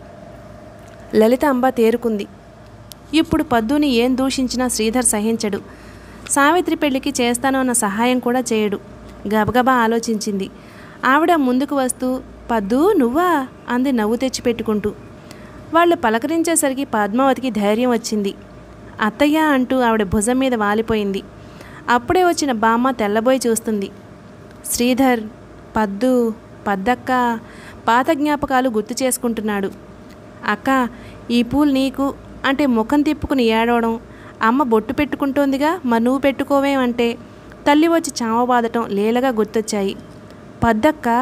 లలితాంబ తేరుకుంది ఇప్పుడు పద్దుని ఏం దూషించినా శ్రీధర్ సహించడు సావిత్రి పెళ్లికి చేస్తాను అన్న సహాయం కూడా చేయడు గబగబా ఆలోచించింది ఆవిడ ముందుకు వస్తూ పద్దు నువ్వా అంది నవ్వు తెచ్చి పెట్టుకుంటూ వాళ్ళు పలకరించేసరికి పద్మావతికి ధైర్యం వచ్చింది అత్తయ్య అంటూ ఆవిడ భుజం మీద వాలిపోయింది అప్పుడే వచ్చిన బామ్మ తెల్లబోయి చూస్తుంది శ్రీధర్ పద్దు పద్దక్క పాత జ్ఞాపకాలు గుర్తు చేసుకుంటున్నాడు అక్క ఈ పూలు నీకు అంటే ముఖం తిప్పుకుని ఏడవడం అమ్మ బొట్టు పెట్టుకుంటోందిగా మరి నువ్వు పెట్టుకోవేమంటే తల్లి వచ్చి చావబాదటం లీలగా గుర్తొచ్చాయి పద్దక్క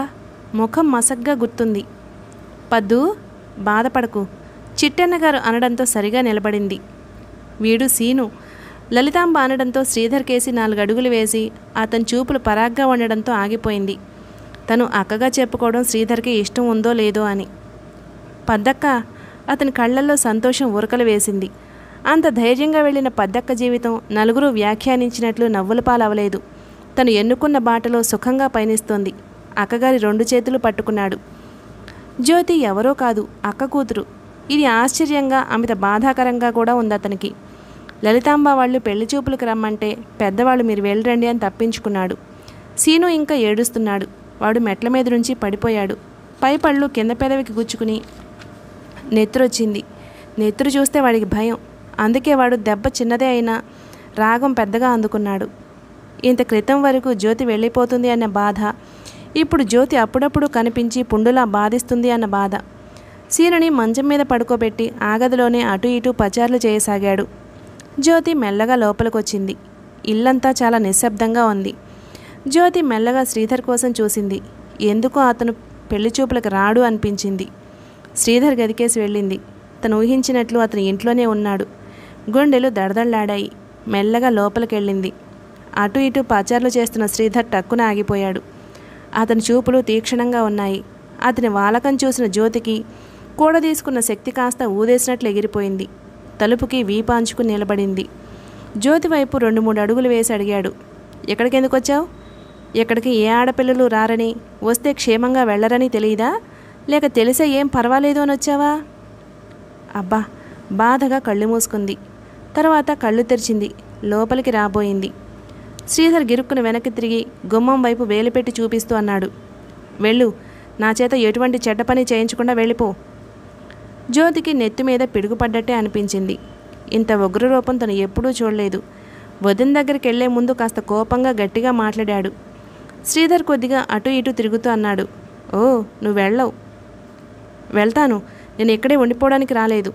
ముఖం మసగ్గా గుర్తుంది పద్దు బాధపడకు చిట్టన్న గారు అనడంతో సరిగా నిలబడింది వీడు సీను లలితాంబ అనడంతో శ్రీధర్ కేసి నాలుగు అడుగులు వేసి అతని చూపులు పరాగ్గా ఉండడంతో ఆగిపోయింది తను అక్కగా చెప్పుకోవడం శ్రీధర్కి ఇష్టం ఉందో లేదో అని పద్దక్క అతని కళ్ళల్లో సంతోషం ఉరకలు వేసింది అంత ధైర్యంగా వెళ్ళిన పద్దక్క జీవితం నలుగురు వ్యాఖ్యానించినట్లు నవ్వుల పాలవలేదు తను ఎన్నుకున్న బాటలో సుఖంగా పయనిస్తోంది అక్కగారి రెండు చేతులు పట్టుకున్నాడు జ్యోతి ఎవరో కాదు అక్క కూతురు ఇది ఆశ్చర్యంగా అమిత బాధాకరంగా కూడా ఉంది అతనికి లలితాంబ వాళ్ళు పెళ్లి చూపులకు రమ్మంటే పెద్దవాళ్ళు మీరు వెళ్ళరండి అని తప్పించుకున్నాడు సీను ఇంకా ఏడుస్తున్నాడు వాడు మెట్ల మీద నుంచి పడిపోయాడు పై పళ్ళు కింద పెదవికి గుచ్చుకుని నెత్తురొచ్చింది నెత్తురు చూస్తే వాడికి భయం అందుకే వాడు దెబ్బ చిన్నదే అయినా రాగం పెద్దగా అందుకున్నాడు ఇంత క్రితం వరకు జ్యోతి వెళ్ళిపోతుంది అన్న బాధ ఇప్పుడు జ్యోతి అప్పుడప్పుడు కనిపించి పుండులా బాధిస్తుంది అన్న బాధ సీనుని మంచం మీద పడుకోబెట్టి ఆ గదిలోనే అటు ఇటు పచార్లు చేయసాగాడు జ్యోతి మెల్లగా లోపలికొచ్చింది ఇల్లంతా చాలా నిశ్శబ్దంగా ఉంది జ్యోతి మెల్లగా శ్రీధర్ కోసం చూసింది ఎందుకో అతను పెళ్లి చూపులకు రాడు అనిపించింది శ్రీధర్ గదికేసి వెళ్ళింది తను ఊహించినట్లు అతను ఇంట్లోనే ఉన్నాడు గుండెలు దడదళ్లాడాయి మెల్లగా లోపలికెళ్ళింది అటు ఇటు పచార్లు చేస్తున్న శ్రీధర్ టక్కున ఆగిపోయాడు అతని చూపులు తీక్షణంగా ఉన్నాయి అతని వాలకం చూసిన జ్యోతికి కూడ తీసుకున్న శక్తి కాస్త ఊదేసినట్లు ఎగిరిపోయింది తలుపుకి వీపాంచుకుని నిలబడింది జ్యోతి వైపు రెండు మూడు అడుగులు వేసి అడిగాడు ఎక్కడికి ఎందుకు వచ్చావు ఎక్కడికి ఏ ఆడపిల్లలు రారని వస్తే క్షేమంగా వెళ్ళరని తెలియదా లేక తెలిసే ఏం పర్వాలేదు అని వచ్చావా అబ్బా బాధగా కళ్ళు మూసుకుంది తర్వాత కళ్ళు తెరిచింది లోపలికి రాబోయింది శ్రీధర్ గిరుక్కున వెనక్కి తిరిగి గుమ్మం వైపు వేలిపెట్టి చూపిస్తూ అన్నాడు వెళ్ళు నా చేత ఎటువంటి చెడ్డ పని చేయించకుండా వెళ్ళిపో జ్యోతికి నెత్తి మీద పిడుగుపడ్డట్టే అనిపించింది ఇంత ఉగ్రరూపం తను ఎప్పుడూ చూడలేదు వదిన దగ్గరికి వెళ్లే ముందు కాస్త కోపంగా గట్టిగా మాట్లాడాడు శ్రీధర్ కొద్దిగా అటు ఇటు తిరుగుతూ అన్నాడు ఓ నువ్వు వెళ్ళవు వెళ్తాను నేను ఇక్కడే ఉండిపోవడానికి రాలేదు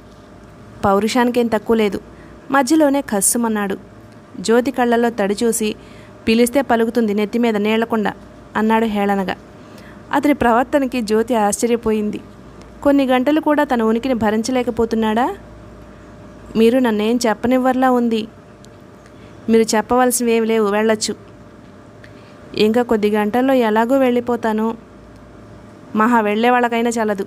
పౌరుషానికేం తక్కువ లేదు మధ్యలోనే కస్సుమన్నాడు జ్యోతి కళ్ళల్లో తడి చూసి పిలిస్తే పలుకుతుంది నెత్తి మీద నీళ్లకుండా అన్నాడు హేళనగా అతని ప్రవర్తనకి జ్యోతి ఆశ్చర్యపోయింది కొన్ని గంటలు కూడా తన ఉనికిని భరించలేకపోతున్నాడా మీరు నన్నేం చెప్పనివ్వర్లా ఉంది మీరు చెప్పవలసినవేమి లేవు వెళ్ళొచ్చు ఇంకా కొద్ది గంటల్లో ఎలాగో వెళ్ళిపోతాను మహా వెళ్ళే వాళ్ళకైనా చాలదు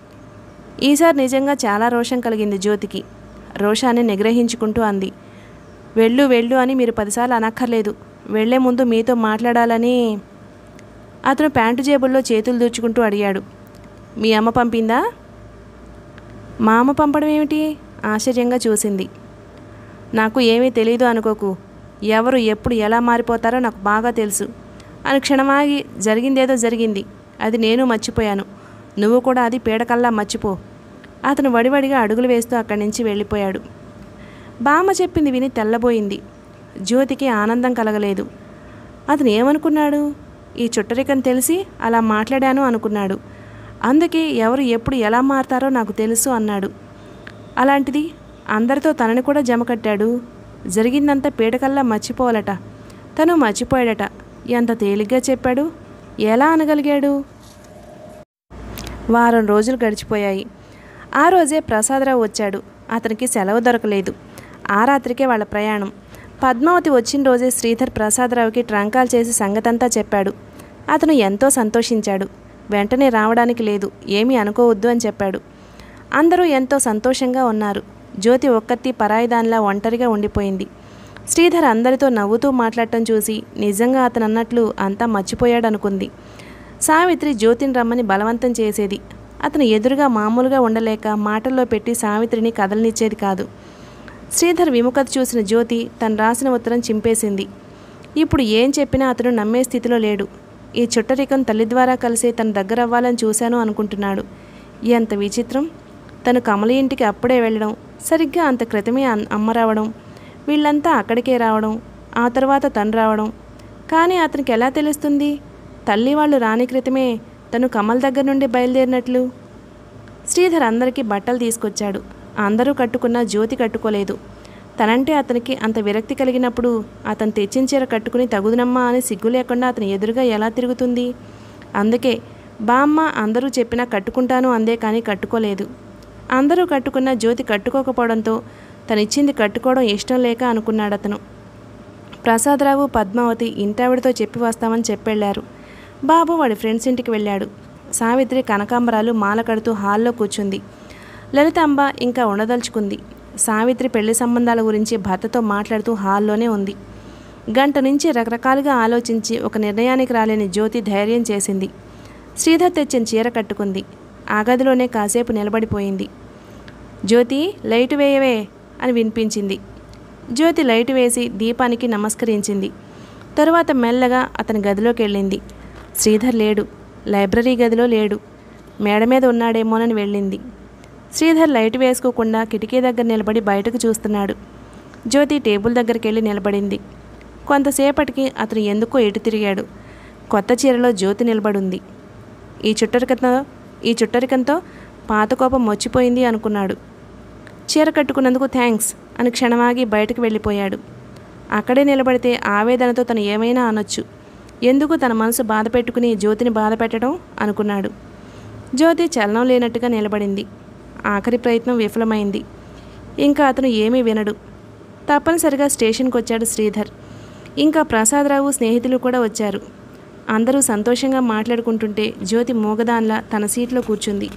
ఈసారి నిజంగా చాలా రోషం కలిగింది జ్యోతికి రోషాన్ని నిగ్రహించుకుంటూ అంది వెళ్ళు వెళ్ళు అని మీరు పదిసార్లు అనక్కర్లేదు వెళ్లే ముందు మీతో మాట్లాడాలని అతను ప్యాంటు జేబుల్లో చేతులు దూచుకుంటూ అడిగాడు మీ అమ్మ పంపిందా మా అమ్మ పంపడం ఏమిటి ఆశ్చర్యంగా చూసింది నాకు ఏమీ తెలియదు అనుకోకు ఎవరు ఎప్పుడు ఎలా మారిపోతారో నాకు బాగా తెలుసు అని క్షణమాగి జరిగిందేదో జరిగింది అది నేను మర్చిపోయాను నువ్వు కూడా అది పీడకల్లా మర్చిపో అతను వడివడిగా అడుగులు వేస్తూ అక్కడి నుంచి వెళ్ళిపోయాడు బామ్మ చెప్పింది విని తెల్లబోయింది జ్యోతికి ఆనందం కలగలేదు అతను ఏమనుకున్నాడు ఈ చుట్టరికని తెలిసి అలా మాట్లాడాను అనుకున్నాడు అందుకే ఎవరు ఎప్పుడు ఎలా మారతారో నాకు తెలుసు అన్నాడు అలాంటిది అందరితో తనని కూడా జమకట్టాడు జరిగిందంతా పీడకల్లా మర్చిపోవాలట తను మర్చిపోయాడట ఎంత తేలిగ్గా చెప్పాడు ఎలా అనగలిగాడు వారం రోజులు గడిచిపోయాయి ఆ రోజే ప్రసాదరావు వచ్చాడు అతనికి సెలవు దొరకలేదు ఆ రాత్రికే వాళ్ళ ప్రయాణం పద్మావతి వచ్చిన రోజే శ్రీధర్ ప్రసాదరావుకి ట్రంకాలు చేసి సంగతంతా చెప్పాడు అతను ఎంతో సంతోషించాడు వెంటనే రావడానికి లేదు ఏమీ అనుకోవద్దు అని చెప్పాడు అందరూ ఎంతో సంతోషంగా ఉన్నారు జ్యోతి ఒక్కత్తి పరాయిదానిలా ఒంటరిగా ఉండిపోయింది శ్రీధర్ అందరితో నవ్వుతూ మాట్లాడటం చూసి నిజంగా అతను అన్నట్లు అంతా మర్చిపోయాడు అనుకుంది సావిత్రి జ్యోతిని రమ్మని బలవంతం చేసేది అతను ఎదురుగా మామూలుగా ఉండలేక మాటల్లో పెట్టి సావిత్రిని కదలనిచ్చేది కాదు శ్రీధర్ విముఖత చూసిన జ్యోతి తను రాసిన ఉత్తరం చింపేసింది ఇప్పుడు ఏం చెప్పినా అతను నమ్మే స్థితిలో లేడు ఈ చుట్టరికం తల్లి ద్వారా కలిసే తన దగ్గర అవ్వాలని చూశాను అనుకుంటున్నాడు ఎంత విచిత్రం తను కమల ఇంటికి అప్పుడే వెళ్ళడం సరిగ్గా అంత క్రితమే అన్- అమ్మ రావడం వీళ్ళంతా అక్కడికే రావడం ఆ తర్వాత తను రావడం కానీ అతనికి ఎలా తెలుస్తుంది తల్లి వాళ్ళు రాని క్రితమే తను కమల్ దగ్గర నుండి బయలుదేరినట్లు శ్రీధర్ అందరికీ బట్టలు తీసుకొచ్చాడు అందరూ కట్టుకున్న జ్యోతి కట్టుకోలేదు తనంటే అతనికి అంత విరక్తి కలిగినప్పుడు అతను తెచ్చిన చీర కట్టుకుని తగుదునమ్మా అని సిగ్గు లేకుండా అతని ఎదురుగా ఎలా తిరుగుతుంది అందుకే బామ్మ అందరూ చెప్పినా కట్టుకుంటాను అందే కానీ కట్టుకోలేదు అందరూ కట్టుకున్న జ్యోతి కట్టుకోకపోవడంతో తనిచ్చింది కట్టుకోవడం ఇష్టం లేక అనుకున్నాడు అతను ప్రసాదరావు పద్మావతి ఇంటావిడితో చెప్పి వస్తామని చెప్పెళ్ళారు బాబు వాడి ఫ్రెండ్స్ ఇంటికి వెళ్ళాడు సావిత్రి కనకాంబరాలు మాల కడుతూ హాల్లో కూర్చుంది లలితాంబ ఇంకా ఉండదలుచుకుంది సావిత్రి పెళ్లి సంబంధాల గురించి భర్తతో మాట్లాడుతూ హాల్లోనే ఉంది గంట నుంచి రకరకాలుగా ఆలోచించి ఒక నిర్ణయానికి రాలేని జ్యోతి ధైర్యం చేసింది శ్రీధర్ తెచ్చిన చీర కట్టుకుంది ఆ గదిలోనే కాసేపు నిలబడిపోయింది జ్యోతి లైటు వేయవే అని వినిపించింది జ్యోతి లైటు వేసి దీపానికి నమస్కరించింది తరువాత మెల్లగా అతని గదిలోకి వెళ్ళింది శ్రీధర్ లేడు లైబ్రరీ గదిలో లేడు మేడ మీద ఉన్నాడేమోనని వెళ్ళింది శ్రీధర్ లైట్ వేసుకోకుండా కిటికీ దగ్గర నిలబడి బయటకు చూస్తున్నాడు జ్యోతి టేబుల్ దగ్గరికి వెళ్ళి నిలబడింది కొంతసేపటికి అతను ఎందుకో ఎటు తిరిగాడు కొత్త చీరలో జ్యోతి నిలబడుంది ఈ చుట్టరికంతో ఈ చుట్టరికంతో పాత కోపం వచ్చిపోయింది అనుకున్నాడు చీర కట్టుకున్నందుకు థ్యాంక్స్ అని క్షణమాగి బయటకు వెళ్ళిపోయాడు అక్కడే నిలబడితే ఆవేదనతో తను ఏమైనా అనొచ్చు ఎందుకు తన మనసు బాధ పెట్టుకుని జ్యోతిని బాధ పెట్టడం అనుకున్నాడు జ్యోతి చలనం లేనట్టుగా నిలబడింది ఆఖరి ప్రయత్నం విఫలమైంది ఇంకా అతను ఏమీ వినడు తప్పనిసరిగా స్టేషన్కి వచ్చాడు శ్రీధర్ ఇంకా ప్రసాదరావు స్నేహితులు కూడా వచ్చారు అందరూ సంతోషంగా మాట్లాడుకుంటుంటే జ్యోతి మూగదాన్లా తన సీట్లో కూర్చుంది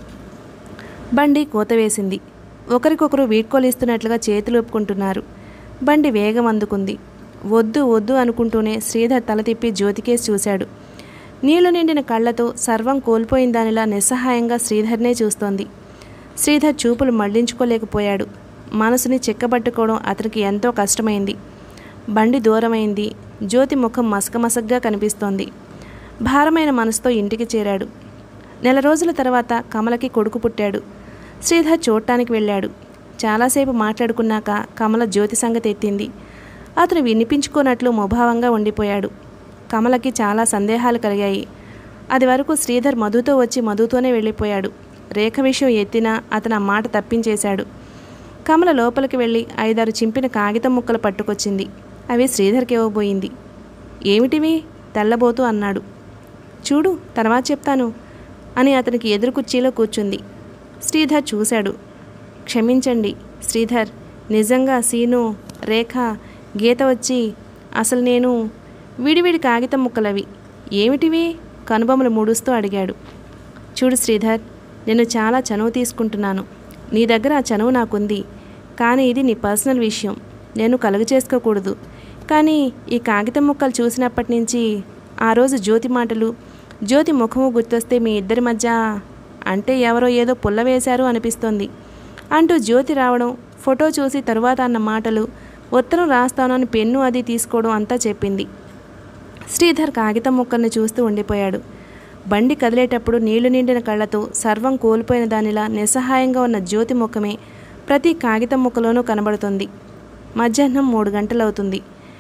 బండి కూత వేసింది ఒకరికొకరు వీడ్కోలిస్తున్నట్లుగా చేతులు ఒప్పుకుంటున్నారు బండి వేగం అందుకుంది వద్దు వద్దు అనుకుంటూనే శ్రీధర్ తల తిప్పి జ్యోతికేసి చూశాడు నీళ్లు నిండిన కళ్ళతో సర్వం కోల్పోయిన దానిలా నిస్సహాయంగా శ్రీధర్నే చూస్తోంది శ్రీధర్ చూపులు మళ్లించుకోలేకపోయాడు మనసుని చిక్కబట్టుకోవడం అతనికి ఎంతో కష్టమైంది బండి దూరమైంది జ్యోతి ముఖం మసకమసగ్గా కనిపిస్తోంది భారమైన మనసుతో ఇంటికి చేరాడు నెల రోజుల తర్వాత కమలకి కొడుకు పుట్టాడు శ్రీధర్ చూడటానికి వెళ్ళాడు చాలాసేపు మాట్లాడుకున్నాక కమల జ్యోతి సంగతి ఎత్తింది అతను వినిపించుకోనట్లు ముభావంగా ఉండిపోయాడు కమలకి చాలా సందేహాలు కలిగాయి అది వరకు శ్రీధర్ మధుతో వచ్చి మధుతోనే వెళ్ళిపోయాడు రేఖ విషయం ఎత్తినా అతను ఆ మాట తప్పించేశాడు కమల లోపలికి వెళ్ళి ఐదారు చింపిన కాగితం ముక్కలు పట్టుకొచ్చింది అవి శ్రీధర్కి ఇవ్వబోయింది ఏమిటివి తెల్లబోతూ అన్నాడు చూడు తర్వాత చెప్తాను అని అతనికి ఎదురు కుర్చీలో కూర్చుంది శ్రీధర్ చూశాడు క్షమించండి శ్రీధర్ నిజంగా సీను రేఖ గీత వచ్చి అసలు నేను విడివిడి కాగితం ముక్కలవి ఏమిటివి కనుబొమ్మలు ముడుస్తూ అడిగాడు చూడు శ్రీధర్ నేను చాలా చనువు తీసుకుంటున్నాను నీ దగ్గర ఆ చనువు నాకుంది కానీ ఇది నీ పర్సనల్ విషయం నేను కలుగు చేసుకోకూడదు కానీ ఈ కాగితం ముక్కలు చూసినప్పటి నుంచి ఆ రోజు జ్యోతి మాటలు జ్యోతి ముఖము గుర్తొస్తే మీ ఇద్దరి మధ్య అంటే ఎవరో ఏదో పుల్ల వేశారు అనిపిస్తోంది అంటూ జ్యోతి రావడం ఫోటో చూసి తరువాత అన్న మాటలు ఉత్తరం రాస్తాను అని పెన్ను అది తీసుకోవడం అంతా చెప్పింది శ్రీధర్ కాగితం ముక్కల్ని చూస్తూ ఉండిపోయాడు బండి కదిలేటప్పుడు నీళ్లు నిండిన కళ్ళతో సర్వం కోల్పోయిన దానిలా నిస్సహాయంగా ఉన్న జ్యోతి ముఖమే ప్రతి కాగితం ముక్కలోనూ కనబడుతుంది మధ్యాహ్నం మూడు గంటలవుతుంది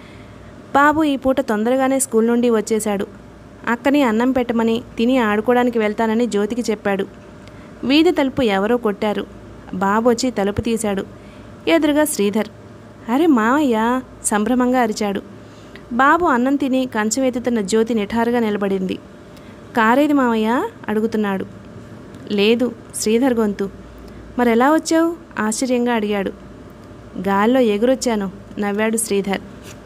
బాబు ఈ పూట తొందరగానే స్కూల్ నుండి వచ్చేశాడు అక్కని అన్నం పెట్టమని తిని ఆడుకోవడానికి వెళ్తానని జ్యోతికి చెప్పాడు వీధి తలుపు ఎవరో కొట్టారు బాబు వచ్చి తలుపు తీశాడు ఎదురుగా శ్రీధర్ అరే మావయ్య సంభ్రమంగా అరిచాడు బాబు అన్నం తిని కంచం ఎత్తుతున్న జ్యోతి నిఠారుగా నిలబడింది కారేది మావయ్య అడుగుతున్నాడు లేదు శ్రీధర్ గొంతు మరెలా వచ్చావు ఆశ్చర్యంగా అడిగాడు గాల్లో ఎగురొచ్చాను నవ్వాడు శ్రీధర్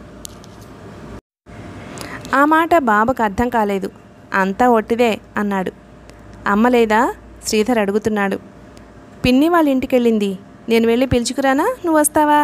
ఆ మాట బాబుకు అర్థం కాలేదు అంతా ఒట్టిదే అన్నాడు అమ్మ లేదా శ్రీధర్ అడుగుతున్నాడు పిన్ని వాళ్ళ ఇంటికి వెళ్ళింది నేను వెళ్ళి పిలుచుకురానా నువ్వు వస్తావా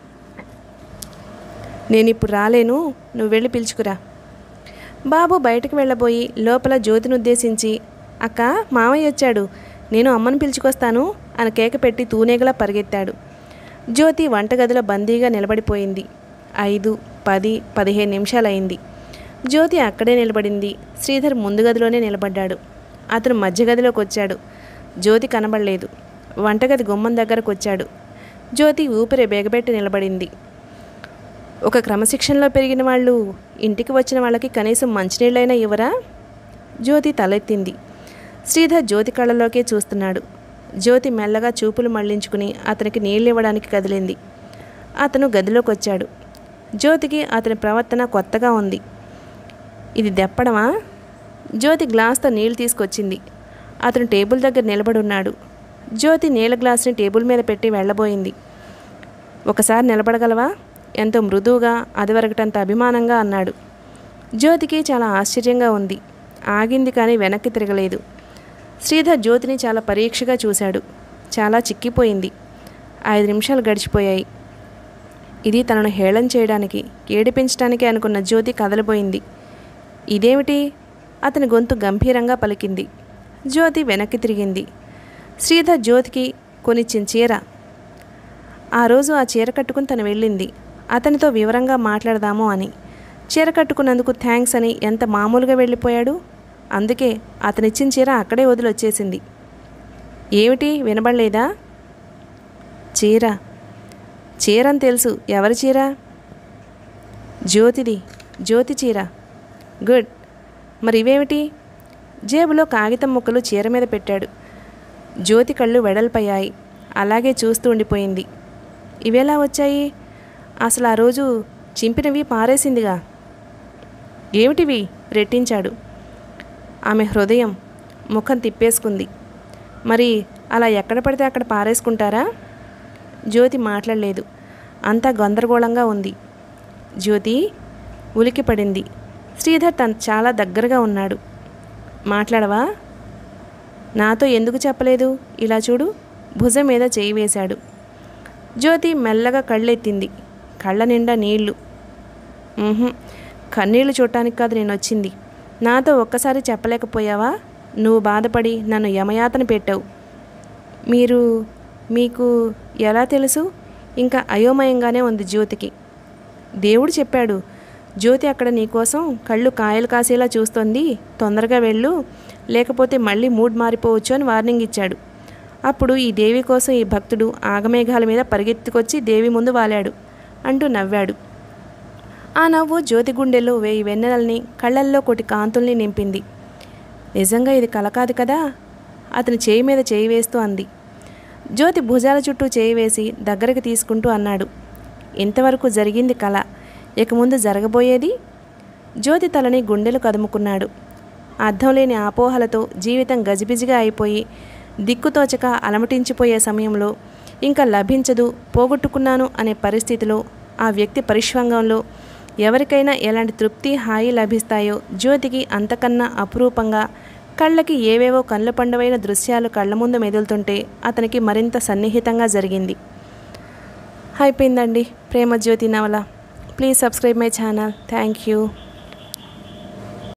నేను ఇప్పుడు రాలేను నువ్వు వెళ్ళి పిలుచుకురా బాబు బయటకు వెళ్ళబోయి లోపల జ్యోతిని ఉద్దేశించి అక్క మామయ్య వచ్చాడు నేను అమ్మను పిలుచుకొస్తాను అని కేక పెట్టి తూనేగలా పరిగెత్తాడు జ్యోతి వంటగదిలో బందీగా నిలబడిపోయింది ఐదు పది పదిహేను నిమిషాలైంది జ్యోతి అక్కడే నిలబడింది శ్రీధర్ ముందు గదిలోనే నిలబడ్డాడు అతను మధ్య గదిలోకి వచ్చాడు జ్యోతి కనబడలేదు వంటగది గుమ్మం దగ్గరకు వచ్చాడు జ్యోతి ఊపిరి బేగబెట్టి నిలబడింది ఒక క్రమశిక్షణలో పెరిగిన వాళ్ళు ఇంటికి వచ్చిన వాళ్ళకి కనీసం మంచినీళ్ళైనా ఇవ్వరా జ్యోతి తలెత్తింది శ్రీధర్ జ్యోతి కళ్ళలోకే చూస్తున్నాడు జ్యోతి మెల్లగా చూపులు మళ్లించుకుని అతనికి నీళ్ళు ఇవ్వడానికి కదిలింది అతను గదిలోకి వచ్చాడు జ్యోతికి అతని ప్రవర్తన కొత్తగా ఉంది ఇది దెప్పడమా జ్యోతి గ్లాస్తో నీళ్లు తీసుకొచ్చింది అతను టేబుల్ దగ్గర నిలబడి ఉన్నాడు జ్యోతి నీళ్ళ గ్లాస్ని టేబుల్ మీద పెట్టి వెళ్ళబోయింది ఒకసారి నిలబడగలవా ఎంతో మృదువుగా అదివరకటంత అభిమానంగా అన్నాడు జ్యోతికి చాలా ఆశ్చర్యంగా ఉంది ఆగింది కానీ వెనక్కి తిరగలేదు శ్రీధర్ జ్యోతిని చాలా పరీక్షగా చూశాడు చాలా చిక్కిపోయింది ఐదు నిమిషాలు గడిచిపోయాయి ఇది తనను హేళన చేయడానికి ఏడిపించడానికి అనుకున్న జ్యోతి కదలబోయింది ఇదేమిటి అతని గొంతు గంభీరంగా పలికింది జ్యోతి వెనక్కి తిరిగింది శ్రీధర్ జ్యోతికి కొనిచ్చిన చీర ఆ రోజు ఆ చీర కట్టుకుని తను వెళ్ళింది అతనితో వివరంగా మాట్లాడదాము అని చీర కట్టుకున్నందుకు థ్యాంక్స్ అని ఎంత మామూలుగా వెళ్ళిపోయాడు అందుకే అతనిచ్చిన చీర అక్కడే వదిలి వచ్చేసింది ఏమిటి వినబడలేదా చీర చీరని తెలుసు ఎవరి చీర జ్యోతిది జ్యోతి చీర గుడ్ మరి ఇవేమిటి జేబులో కాగితం ముక్కలు చీర మీద పెట్టాడు జ్యోతి కళ్ళు వెడల్పయ్యాయి అలాగే చూస్తూ ఉండిపోయింది ఇవెలా వచ్చాయి అసలు ఆ రోజు చింపినవి పారేసిందిగా ఏమిటివి రెట్టించాడు ఆమె హృదయం ముఖం తిప్పేసుకుంది మరి అలా ఎక్కడ పడితే అక్కడ పారేసుకుంటారా జ్యోతి మాట్లాడలేదు అంతా గందరగోళంగా ఉంది జ్యోతి ఉలికి పడింది శ్రీధర్ తను చాలా దగ్గరగా ఉన్నాడు మాట్లాడవా నాతో ఎందుకు చెప్పలేదు ఇలా చూడు భుజం మీద చేయి వేశాడు జ్యోతి మెల్లగా కళ్ళెత్తింది కళ్ళ నిండా నీళ్లు "ఉహుం, కన్నీళ్లు చూడటానికి కాదు నేను వచ్చింది నాతో ఒక్కసారి చెప్పలేకపోయావా నువ్వు బాధపడి నన్ను యమయాతన పెట్టావు మీరు మీకు ఎలా తెలుసు ఇంకా అయోమయంగానే ఉంది జ్యోతికి దేవుడు చెప్పాడు జ్యోతి అక్కడ నీకోసం కళ్ళు కాయలు కాసేలా చూస్తోంది తొందరగా వెళ్ళు లేకపోతే మళ్ళీ మూడ్ మారిపోవచ్చు అని వార్నింగ్ ఇచ్చాడు అప్పుడు ఈ దేవి కోసం ఈ భక్తుడు ఆగమేఘాల మీద పరిగెత్తుకొచ్చి దేవి ముందు వాలాడు అంటూ నవ్వాడు ఆ నవ్వు జ్యోతి గుండెల్లో వేయి వెన్నెలల్ని కళ్ళల్లో కొటి కాంతుల్ని నింపింది నిజంగా ఇది కల కాదు కదా అతని చేయి మీద చేయి వేస్తూ అంది జ్యోతి భుజాల చుట్టూ చేయి వేసి దగ్గరికి తీసుకుంటూ అన్నాడు ఇంతవరకు జరిగింది కళ ఇక ముందు జరగబోయేది జ్యోతి తలని గుండెలు కదుముకున్నాడు అర్థం లేని ఆపోహలతో జీవితం గజిబిజిగా అయిపోయి దిక్కుతోచక అలమటించిపోయే సమయంలో ఇంకా లభించదు పోగొట్టుకున్నాను అనే పరిస్థితిలో ఆ వ్యక్తి పరిష్వంగంలో ఎవరికైనా ఎలాంటి తృప్తి హాయి లభిస్తాయో జ్యోతికి అంతకన్నా అపురూపంగా కళ్ళకి ఏవేవో కళ్ళ పండువైన దృశ్యాలు కళ్ళ ముందు మెదులుతుంటే అతనికి మరింత సన్నిహితంగా జరిగింది అయిపోయిందండి ప్రేమ జ్యోతి నవల please subscribe my channel thank you